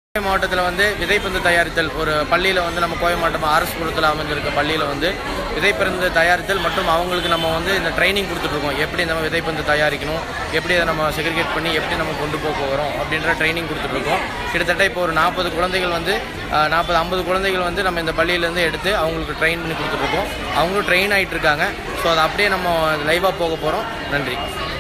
கோவை மாவட்டத்தில் வந்து விதைப்பந்து தயாரித்தல் ஒரு பள்ளியில் வந்து நம்ம கோவை மாவட்டம் அரசு குளத்தில் அமைஞ்சிருக்க பள்ளியில் வந்து விதைப்பந்து தயாரித்தல் மற்றும் அவங்களுக்கு நம்ம வந்து இந்த ட்ரைனிங் கொடுத்துட்ருக்கோம் எப்படி நம்ம விதைப்பந்து தயாரிக்கணும் எப்படி அதை நம்ம செக்ரிகேட் பண்ணி எப்படி நம்ம கொண்டு போக போகிறோம் அப்படின்ற ட்ரைனிங் கொடுத்துட்ருக்கோம் கிட்டத்தட்ட இப்போ ஒரு நாற்பது குழந்தைகள் வந்து நாற்பது ஐம்பது குழந்தைகள் வந்து நம்ம இந்த பள்ளியிலேருந்து எடுத்து அவங்களுக்கு ட்ரெயின் பண்ணி கொடுத்துட்ருக்கோம் அவங்களும் ட்ரெயின் ஆகிட்டு இருக்காங்க ஸோ அதை அப்படியே நம்ம லைவாக போக போகிறோம் நன்றி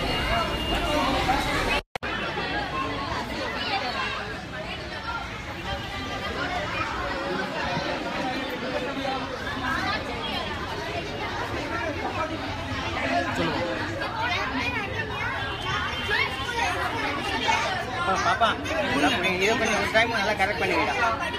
பாப்பா நீ இது பண்ணி ஒரு டைம் நல்லா கரெக்ட் பண்ணிவிடா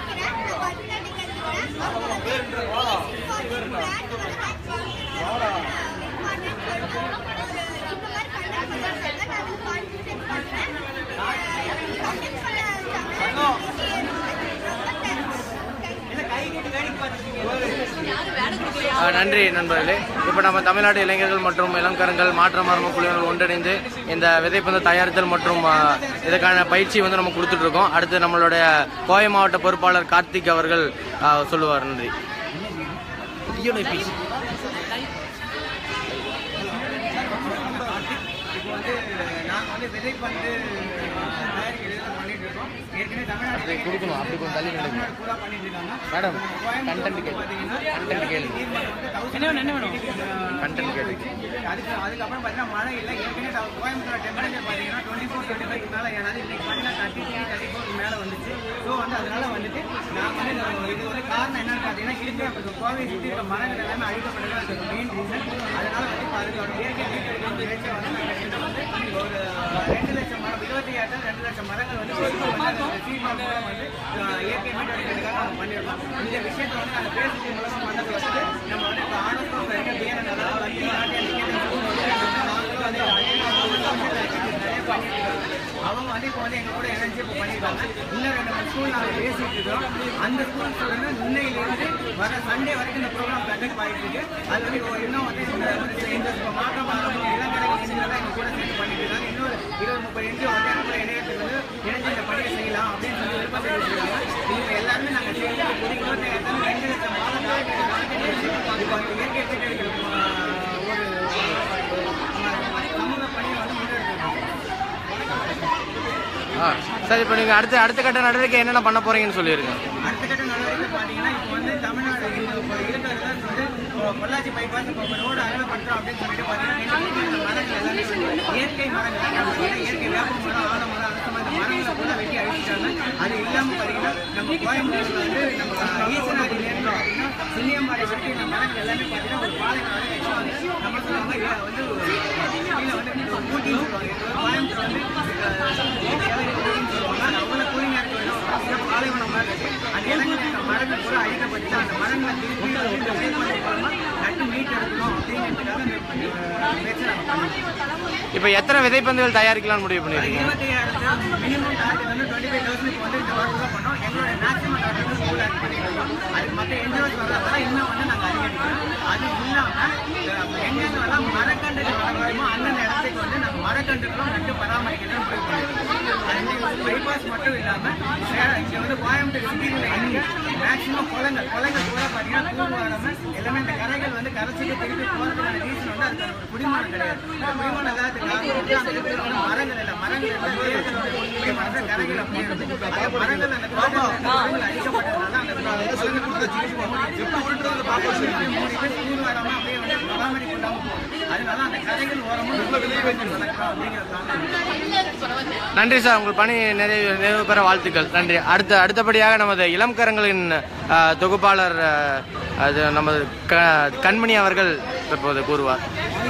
ஆ, நன்றி நண்பர்களே இப்போ நம்ம தமிழ்நாடு இளைஞர்கள் மற்றும் இளங்கரங்கள் மாற்ற மர்ம குழுவினர் ஒன்றிணைந்து இந்த விதைப்பந்து தயாரித்தல் மற்றும் ஆ, இதுக்கான பயிற்சி வந்து நம்ம கொடுத்துட்டு இருக்கோம் அடுத்து நம்மளுடைய கோவை மாவட்ட பொறுப்பாளர் கார்த்திக் அவர்கள் ஆ, சொல்லுவார் நன்றி இப்போ வந்து நாங்கள் வந்து விதை பந்து தயாரிக்கிறது பண்ணிட்டு இருக்கோம் ஏற்கனவே தமிழ்நாடு கொடுக்கணும் அப்படி கொஞ்சம் தள்ளி நில்லுங்க பூரா பண்ணிட்டு இருக்காங்க மேடம் கண்டென்ட் கேளு கண்டென்ட் கேளு கண்டென்ட் கேளு அதுக்கு அதுக்கப்புறம் பார்த்தீங்கன்னா மழை இல்லை ஏற்கனவே தா- கோயம்புத்தூர் டெம்பரேச்சர் பார்த்தீங்கன்னா டுவெண்ட்டி ஃபோர் டுவெண்ட்டி ஃபைவ் மேலே ஏறாது இன்னைக்கு பார்த்தீங்கன்னா தேர்ட்டி த்ரீ தேர்ட்டி ஃபோர் மேலே வந்துச்சு ஸோ வந்து அதனால வந்துட்டு நான் வந்து இந்த- இது வந்து காரணம் என்னன்னு பார்த்தீங்கன்னா இருக்கிற இப்போ கோவை சுற்றி இருக்க மரங்கள் எல்லாமே அழிக்கப்பட்டது அதுக்கு மெயின் ரீசன் அதனால வந்து இப்போ அதுக்கு ஒரு இயற்கை மீட்டெடுக்க வந்து முயற்சி வந்து நாங்கள் கிட்ட வந்து ஒரு ரெண்டு லட்சம் மரம் இருபத்தி ஏழு ரெண்டு லட்சம் மரங்கள் வந்து சீட் மூலம் வந்து அஹ், இயற்கை மீட்டெடுக்கிறதுக்காக நம்ம பண்ணியிருக்கோம் இந்த விஷயத்தை வந்து நாங்கள் பேசுறது மூலமாக பண்ணது வந்து நம்ம வந்து இப்போ ஆனந்தம் இருக்க பிஎன் அதாவது வந்து நாட்டிய நிகழ்ச்சி நாங்களும் வந்து அதே நிறைய பண்ணிட்டு இருக்கோம் அவங்க வந்து இப்போ வந்து எங்க கூட இணைஞ்சு இப்போ பண்ணியிருக்காங்க இன்னும் ரெண்டு மூணு ஸ்கூல் நாங்கள் பேசிட்டு இருக்கோம் அந்த ஸ்கூல்ஸ் வந்து முன்னையிலிருந்து வர சண்டே வரைக்கும் இந்த ப்ரோக்ராம் கண்டக்ட் ஆகிட்டு இருக்கு அது வந்து இப்போ இன்னும் வந்து இந்த இந்த இப்போ மாற்றம் மாறும் இளங்கலைகள் செஞ்சதான் எங்க கூட சேர்ந்து பண்ணிட்டு இருக்காங்க இன்னொரு இருபது முப்பது என்ஜிஓ வந்து எங்க கூட இணையத்துக்கு வந்து இணைஞ்சு இந்த பணியை செய்யலாம் அப்படின்னு சொல்லி விருப்பம் தெரிவிச்சிருக்காங்க இவங்க எல்லாருமே நாங்கள் சேர்ந்து ஒரு இருபத்தாயிரத்தி ரெண்டு லட்சம் மாதம் இப்போ அந்த இயற்கை சீட்டெடுக்கிற ஒரு சமூக பணியை வந்து முன்னெடுத்துருக்கோம் ஆ சரி இப்போ நீங்கள் அடுத்த அடுத்த கட்ட நடவடிக்கை என்னென்ன பண்ண போறீங்கன்னு சொல்லிடுங்க அடுத்த கட்ட நடவடிக்கை பார்த்தீங்கன்னா இப்போ வந்து தமிழ்நாடு இந்த இப்போ இருக்கிறதுல வந்து இப்போ பொள்ளாச்சி பைபாஸ் இப்போ ரோடு அகலப்படுத்துறோம் அப்படின்னு சொல்லிட்டு பார்த்தீங்கன்னா இந்த மரங்கள் எல்லாமே வந்து இயற்கை மரங்கள் நம்ம வந்து இயற்கை வேப்ப மரம் ஆலமரம் அரச மரம் இந்த மரங்களை கூட வெட்டி அழிச்சிட்டாங்க அது இல்லாமல் பார்த்தீங்கன்னா நம்ம கோயம்புத்தூர்ல வந்து நம்ம ஈசனாடி நேரம் அப்படின்னா சின்னியம்பாடி வரைக்கும் இந்த மரங்கள் எல்லாமே பார்த்தீங்கன்னா ஒரு பாலை வந்து actually வந்து நம்ம சொல்லுவாங்க ஏ, வந்து கீழே வந்து ஒரு ஊட்டின்னு சொல்லுவாங்க இது வந்து கோயம்புத்தூர் வந்து இயற்கையாகவே ஊட்டின்னு சொல்லுவாங்க அது அவ்வளோ கூலிங்காக இருக்க வேண்டும் அப்படியே பாலைவனம் மாதிரி இருக்கு அந்த இடங்கள் இருக்க மரங்கள் கூட அழிக்கப்பட்டு அந்த மரங்களை திருப்பி இந்த விதைப்பதன் மூலமா நட்டு மீட்டு எடுக்கணும் அப்படிங்கிறதுக்காக இந்த முயற்சி நாங்கள் பண்ணிருக்கோம் இப்போ எத்தனை விதைப்பந்துகள் தயாரிக்கலாம்னு முடிவு பண்ணியிருக்கீங்க இருபத்தி ஐயாயிரத்து மினிமம் டார்கெட் வந்து டுவெண்ட்டி ஃபைவ் தௌசண்ட் இப்போ வந்து இந்த ஒர்க் தான் பண்ணோம் எங்களோட மேக்ஸிமம் டார்கெட் வந்து ஸ்கூல் ஆக்ட் பண்ணிட்டு இருக்கோம் அதுக்கு மற்ற என்ஜிஓஸ் வர்றதால இன்னும் வந்து நாங்கள் அதிகரிக்கிறோம் அது இல்லாமல் எங்கெங்க எல்லாம் மரக்கன்றுகள் வர முடியுமோ அந்தந்த இடத்துக்கு வந்து நாங்கள் மரக்கன்றுகளும் நட்டு பராமரிக்கிறது முடிவு பண்ணிருக்கோம் அது பைபாஸ் மட்டும் இல்லாமல் இங்கே வந்து கோயம்புத்தூர் சிட்டியில் மேக்ஸிமம் குளங்கள் குளங்கள் கூட பார்த்தீங்கன்னா தூர் வராமல் எல்லாமே இந்த கரைகள் வந்து கரைச்சிட்டு திருப்பி போகிறதுக்கான ரீசன் வந்து அதுக்கான ஒரு குடிமானம் கிடையாது இந்த குடிமானம் இல்லாததுக்கு காரணம் வந்து அங்க இருக்கிற வந்து மரங்கள் இல்லை மரங்கள் இல்லை வேர்கள் வந்து ஒன்றுமே மரங்கள் கரைகள் அப்படியே இருக்கு அந்த மரங்கள் அந்த காடுகள் மரங்கள் அழிக்கப்பட்டதுனால அந்த குளங்கள் கூட ஜீவி மூடி போய் தூர் வராமல் அப்படியே வந்து பராமரிப்பு இல்லாமல் போகுது அதனால அந்த கரைகள் ஓரமும் ரொம்ப வெளியே வச்சு நடக்கும் அப்படிங்கிறதுனால நன்றி சார் உங்கள் பணி நிறைவு நிறைவு பெற வாழ்த்துக்கள் நன்றி அடுத்த அடுத்தபடியாக நமது இளம் கரங்களின் ஆ, தொகுப்பாளர் ஆ, அது நமது க கண்மணி அவர்கள் தற்போது கூறுவார்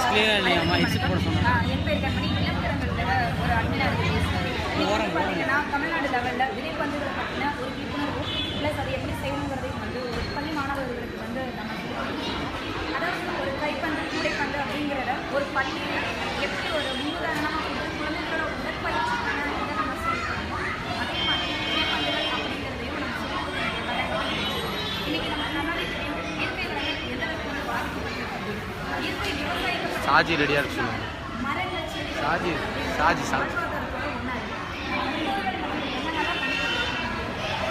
என் பேர் கண்மணி இளம்பெருங்கள்ல ஒரு அட்மினாக பார்த்தீங்கன்னா தமிழ்நாடு லெவலில் விதைப்பந்துகளை பற்றின ஒரு விழிப்புணர்வு ப்ளஸ் அதை எப்படி செய்யணுங்கிறதையும் வந்து ஒரு பள்ளி மாணவர்களுக்கு வந்து நம்ம சொல்லிக் கொடுக்கணும். அதாவது ஒரு கைப்பந்து கூடைப்பந்து அப்படிங்கிறத ஒரு பள்ளியில் எப்படி ஒரு முன்னுதாரணமாக கொடுத்து குழந்தைகளோட உடற்பயிற்சிக்கான இதை நம்ம சொல்லிக் கொடுக்கணும் அதே மாதிரி விதைப்பந்துகள் அப்படிங்கிறதையும் நம்ம சொல்லிக் கொடுக்க வேண்டிய கட்டாயம் இருக்கு. இன்னைக்கு நம்ம நல்லாவே தெரியும் இயற்கை வளங்கள் எந்த அளவுக்கு பாதிக்கப்பட்டிருக்கு இயற்கை விவசாயத்தை சாஜி ரெடியாக இருக்கு சொல்லுங்க மரங்கள் செடிகள் சாஜி சாஜி சாஜி வாழ்வாதாரத்தோட ஒன்றா இருக்கு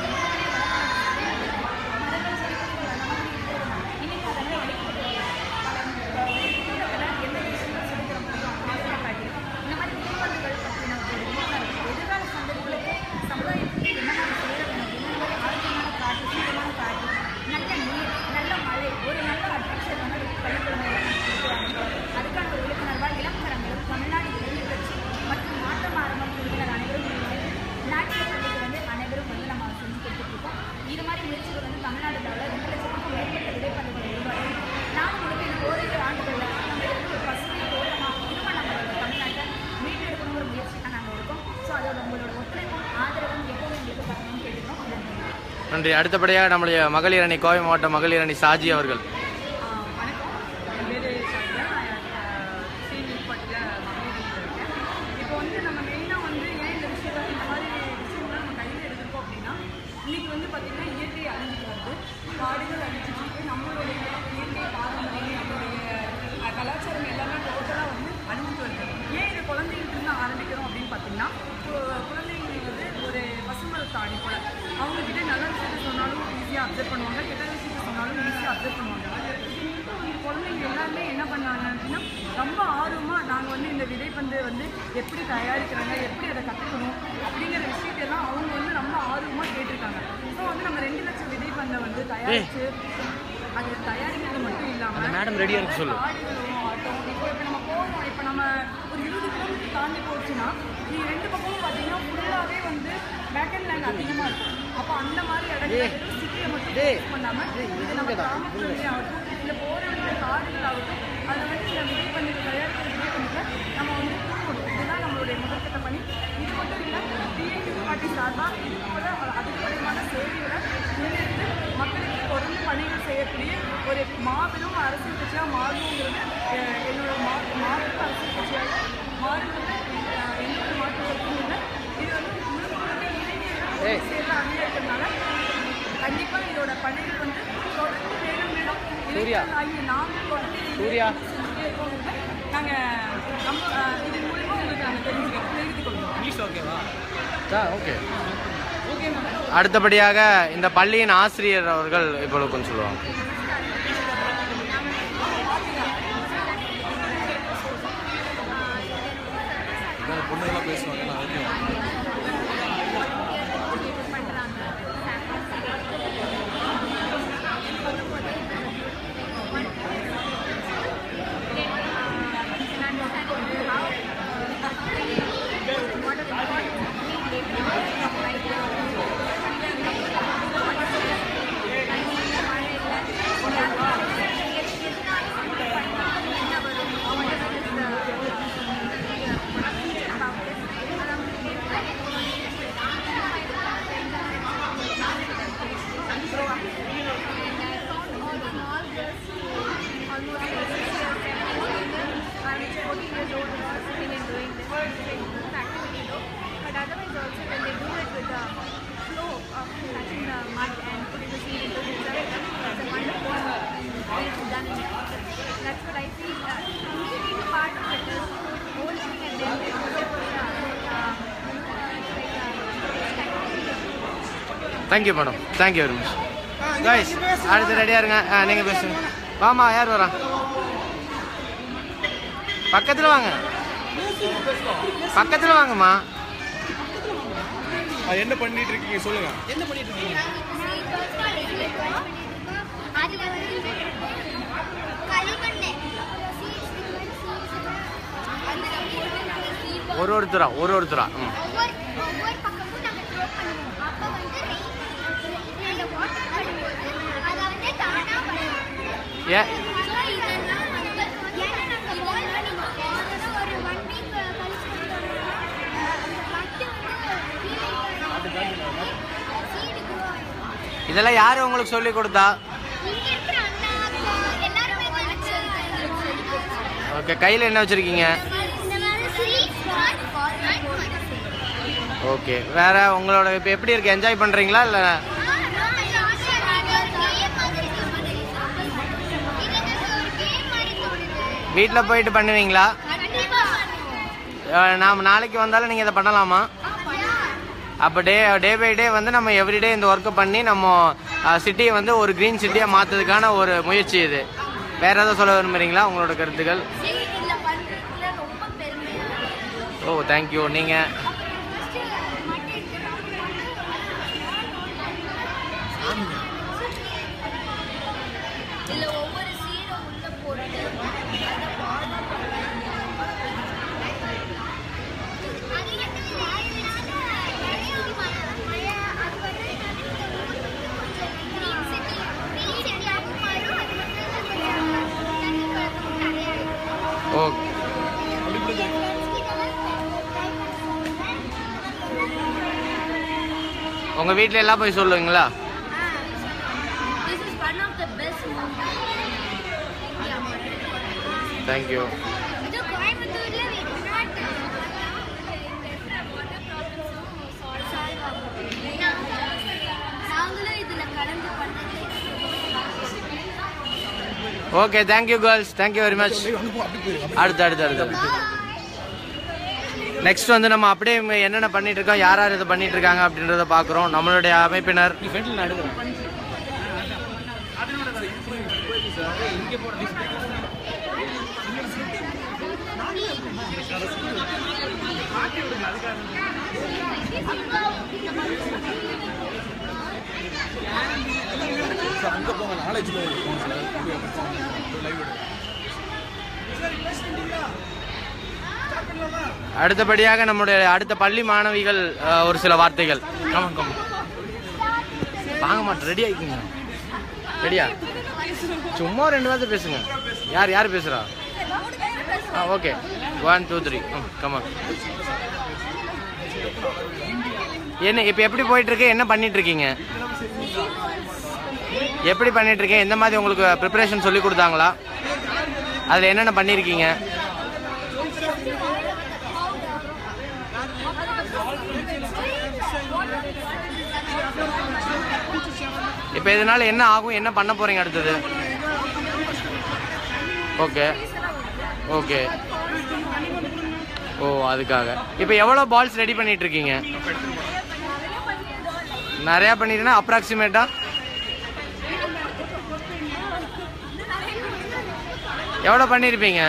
நன்றி அடுத்தபடியாக நம்முடைய மகளிர் அணி கோவை மாவட்ட மகளிர் அணி சாஜி அவர்கள் ஆஹ் வணக்கம் என் பேர் சாந்தியா நான் சீனியர் பட்டியில் மகளிர் இருக்கேன் இப்போ வந்து நம்ம மெயினாக வந்து ஏன் இந்த விஷயத்தை இந்த மாதிரி விஷயங்களை நம்ம கையில் எடுத்துருக்கோம் அப்படின்னா இன்னைக்கு வந்து பார்த்திங்கன்னா இயற்கை அழிஞ்சிட்டு வருது காடுகள் அழிஞ்சிட்டு இருக்கு நம்மளுடைய இயற்கை பாரம்பரியம் நம்மளுடைய அஹ், கலாச்சாரம் எல்லாமே டோட்டலாக வந்து அழிஞ்சிட்டு வருது ஏன் இதை குழந்தைகிட்ட இருந்து ஆரம்பிக்கிறோம் அப்படின்னு பார்த்தீங்கன்னா கு- குழந்தைங்க வந்து ஒரு பசுமரத்தாணி போல அவங்க கிட்ட நல்ல விஷயத்தை சொன்னாலும் ஈஸியாக அப்சர்வ் பண்ணுவாங்க கெட்ட விஷயத்தை சொன்னாலும் ஈஸியாக அப்சர்வ் பண்ணுவாங்க குழந்தைங்க எல்லாருமே என்ன பண்ணாங்க அப்படின்னா ரொம்ப ஆர்வமாக நாங்கள் வந்து இந்த விதைப்பந்து வந்து எப்படி தயாரிக்கிறாங்க எப்படி அதை கற்றுக்கணும் அப்படிங்கிற விஷயத்தையெல்லாம் அவங்க வந்து ரொம்ப ஆர்வமாக கேட்டிருக்காங்க ஸோ வந்து நம்ம ரெண்டு லட்சம் விதைப்பந்தை வந்து தயாரித்து அது தயாரிக்கிறது மட்டும் இல்லாமல் மேடம் ரெடியா இருக்கு சொல்லு காடுகளோ ஆட்டோ இப்போ இப்போ நம்ம போகிறோம் இப்போ நம்ம ஒரு இருபது கிலோமீட்டர் தாண்டி போச்சுன்னா நீ ரெண்டு பக்கமும் பார்த்தீங்கன்னா ஃபுல்லாகவே வந்து பேக்கன் லேண்ட் அதிகமாக இருக்கும் அப்போ அந்த மாதிரி இடத்துல சிட்டியை மட்டும் ஃபோக்கஸ் பண்ணாமல் இது நம்ம கிராமப்புறங்களே ஆகட்டும் இல்லை போகிற வழியில காடுகள் ஆகட்டும் அதை வந்து இந்த விதைப்பண்ணுகள் தயாரிக்கிற விதைப்பண்ணுகளை நம்ம வந்து கொடுக்கணும் இதுதான் நம்மளுடைய முதற்கட்ட பணி இது மட்டும் இல்லை டிஎன்டி பார்ட்டி சார்பாக இது போல அதிகப்படியான சேவைகளை முன்னெடுத்து மக்களுக்கு தொடர்ந்து பணிகள் செய்யக்கூடிய ஒரு மாபெரும் அரசியல் கட்சியாக மாறணுங்கிறது அஹ், என்னோட மா மாபெரும் அரசியல் கட்சியாக மாறுங்கிறது அஹ், எந்த ஒரு மாற்று கருத்தும் இல்லை இது வந்து முழுக்க முழுக்க இளைஞர்கள் சேர்ந்து அங்கீகரிக்கிறதுனால கண்டிப்பாக இதோட பணிகள் வந்து தொடர்ந்து மேலும் மேலும் இளைஞர்கள் ஆகிய நாங்கள் தொடர்ந்து சூர்யா. செஞ்சுட்டே இருக்கோங்கிறத நாங்கள் நம்ம அஹ், இதன் மூலிமா உங்களுக்கு நாங்கள் தெரிஞ்சுக்க தெரிவித்துக் கொள்கிறோம் ஓகே அடுத்தபடியாக இந்த பள்ளியின் ஆசிரியர் அவர்கள் இப்பொழுது கொஞ்சம் சொல்லுவாங்க பொண்ணுங்களாம் பேசுவாங்க நான் வரைக்கும் But otherwise also when they do it with the flow of touching the mud and putting the seed into the soil, it's a wonderful way it's done in nature. That's what I feel. Uh, being a part of it is holding and then they put it with uh, um, you know, uh, like uh, thank you madam thank you very much guys அடுத்து ரெடியாக இருங்க ஆ நீங்கள் பேசுங்க வாமா யார் வரா பக்கத்தில் வாங்க பக்கத்தில் வாங்கம்மா அது என்ன பண்ணிட்டு இருக்கீங்க சொல்லுங்க அதுல வந்து களிமண்ணு ஒரு ஒருத்தரா ஒரு ஒருத்தரா ம் ஒவ்வொரு ஒவ்வொரு பக்கமும் நாங்க த்ரோ பண்ணுவோம் அப்ப வந்து rain அந்த வாட்டர் படும்போது அதை வந்து தானா வரும் ஏ இதெல்லாம் வந்து ஏன்னா நாங்க ball பண்ணி அதெல்லாம் ஒரு ஒன் வீக் கழிச்சு கொடுத்தோம்னா, அந்த பட்டு வந்து சீடு grow ஆகும் இதெல்லாம் யார் உங்களுக்கு சொல்லி கொடுத்தா இங்க இருக்கிற அண்ணா அக்கா எல்லாருமே வந்து ஓகே கையில் என்ன வச்சுருக்கீங்க இந்த மாதிரி சீட்ஸ் ஓகே வேற உங்களோட இப்போ எப்படி இருக்கு என்ஜாய் பண்ணுறீங்களா இல்லை வீட்டில் போயிட்டு பண்ணுவீங்களா அஹ் நாம நாளைக்கு வந்தாலும் நீங்கள் இதை பண்ணலாமா அப்போ டே டே பை டே வந்து நம்ம எவ்ரிடே இந்த ஒர்க்கை பண்ணி நம்ம சிட்டியை வந்து ஒரு க்ரீன் சிட்டியாக மாற்றுறதுக்கான ஒரு முயற்சி இது வேற ஏதாவது சொல்ல விரும்புறீங்களா உங்களோட கருத்துக்கள் ரொம்ப பெருமையா ஓ தேங்க்யூ நீங்கள் இதுல ஒவ்வொரு சீடும் உள்ள போட்டு அதை பாடம் அது வந்து மழை அது வந்து கொஞ்சம் green city green city ஆகும் மாறும் அது மட்டும் இல்லை கொஞ்சம் தண்ணி கலக்கும் நிறையா இருக்கும் ஓகே உங்கள் வீட்டில் எல்லாம் போய் சொல்லுவீங்களா தேங்க்யூ இது கோயம்புத்தூர்ல வெட்நாட் நாங்களும் இதுல கலந்து பண்றது okay thank you girls thank you very much அடுத்து அடுத்து அடுத்து நெக்ஸ்ட் வந்து நம்ம அப்படியே இவங்க என்னென்ன பண்ணிட்டு இருக்கோம் யார் யார் இதை பண்ணிட்டு இருக்காங்க அப்படின்றத பார்க்குறோம் நம்மளுடைய அமைப்பினர் சார் அங்கே போங்க நாலேஜ் போங்க சார் லைவ் அடுத்தபடியாக நம்முடைய அடுத்த பள்ளி மாணவிகள் அஹ், ஒரு சில வார்த்தைகள் கமன் கமன் வாங்க மாட்டேன் ரெடி ஆகிக்குங்க ரெடியா சும்மா ரெண்டு வார்த்தை பேசுங்க யார் யார் பேசுறா ஆ okay one two three hmm come on என்ன இப்போ எப்படி போயிட்டு இருக்கு என்ன பண்ணிட்டு இருக்கீங்க எப்படி பண்ணிட்டு இருக்கீங்க எந்த மாதிரி உங்களுக்கு ப்ரிப்பரேஷன் சொல்லி கொடுத்தாங்களா அதில் என்னென்ன பண்ணியிருக்கீங்க இப்போ இதனால என்ன ஆகும் என்ன பண்ண போறீங்க அடுத்தது ஓகே ஓகே ஓ அதுக்காக இப்போ எவ்வளோ பால்ஸ் ரெடி பண்ணிட்டு இருக்கீங்க நிறையா பண்ணிட்டுனா அப்ராக்சிமேட்டா எவ்வளோ பண்ணியிருப்பீங்க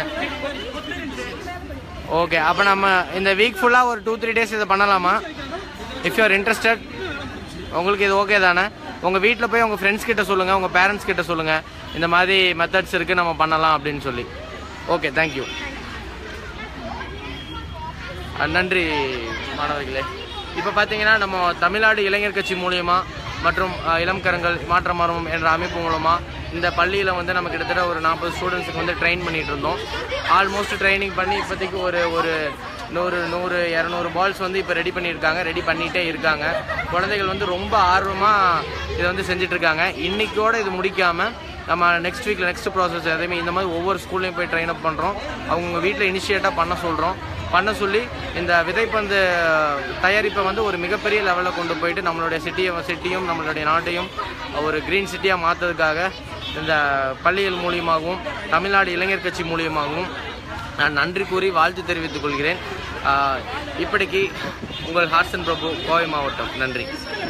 ஓகே அப்போ நம்ம இந்த வீக் ஃபுல்லாக ஒரு டூ த்ரீ டேஸ் இதை பண்ணலாமா இஃப் யூ ஆர் இன்ட்ரெஸ்டட் உங்களுக்கு இது ஓகே தானே உங்கள் வீட்டில் போய் உங்கள் ஃப்ரெண்ட்ஸ் கிட்ட சொல்லுங்கள் உங்கள் பேரண்ட்ஸ் கிட்ட சொல்லுங்கள் இந்த மாதிரி மெத்தட்ஸ் இருக்குது நம்ம பண்ணலாம் அப்படின்னு சொல்லி ஓகே தேங்க்யூ நன்றி மாணவர்களே இப்போ பார்த்தீங்கன்னா நம்ம தமிழ்நாடு இளைஞர் கட்சி மூலியமா மற்றும் அஹ், இளம் கரங்கள் மாற்றம் மாறும் என்ற அமைப்பு மூலமா இந்த பள்ளியில் வந்து நம்ம கிட்டத்தட்ட ஒரு நாற்பது ஸ்டூடெண்ட்ஸுக்கு வந்து ட்ரெயின் பண்ணிட்டு இருந்தோம் ஆல்மோஸ்ட் ட்ரைனிங் பண்ணி இப்போதைக்கு ஒரு ஒரு நூறு நூறு இரநூறு பால்ஸ் வந்து இப்போ ரெடி பண்ணியிருக்காங்க ரெடி பண்ணிகிட்டே இருக்காங்க குழந்தைகள் வந்து ரொம்ப ஆர்வமாக இதை வந்து செஞ்சுட்டு இருக்காங்க இன்னைக்கோட இது முடிக்காமல் நம்ம நெக்ஸ்ட் வீக்கில் நெக்ஸ்ட் ப்ராசஸ் எதையுமே இந்த மாதிரி ஒவ்வொரு ஸ்கூல்லையும் போய் ட்ரெயின் அப் பண்ணுறோம் அவங்க வீட்டில் இனிஷியேட்டாக பண்ண சொல்கிறோம் பண்ண சொல்லி இந்த விதைப்பந்து தயாரிப்பை வந்து ஒரு மிகப்பெரிய லெவலில் கொண்டு போயிட்டு நம்மளுடைய சிட்டியை சிட்டியும் நம்மளுடைய நாட்டையும் ஒரு க்ரீன் சிட்டியாக மாற்றுறதுக்காக இந்த பள்ளிகள் மூலியமாகவும் தமிழ்நாடு இளைஞர் கட்சி மூலியமாகவும் நான் நன்றி கூறி வாழ்த்து தெரிவித்துக் கொள்கிறேன் ஆஹ் இப்படிக்கு உங்கள் ஹார்சன் பிரபு கோவை மாவட்டம் நன்றி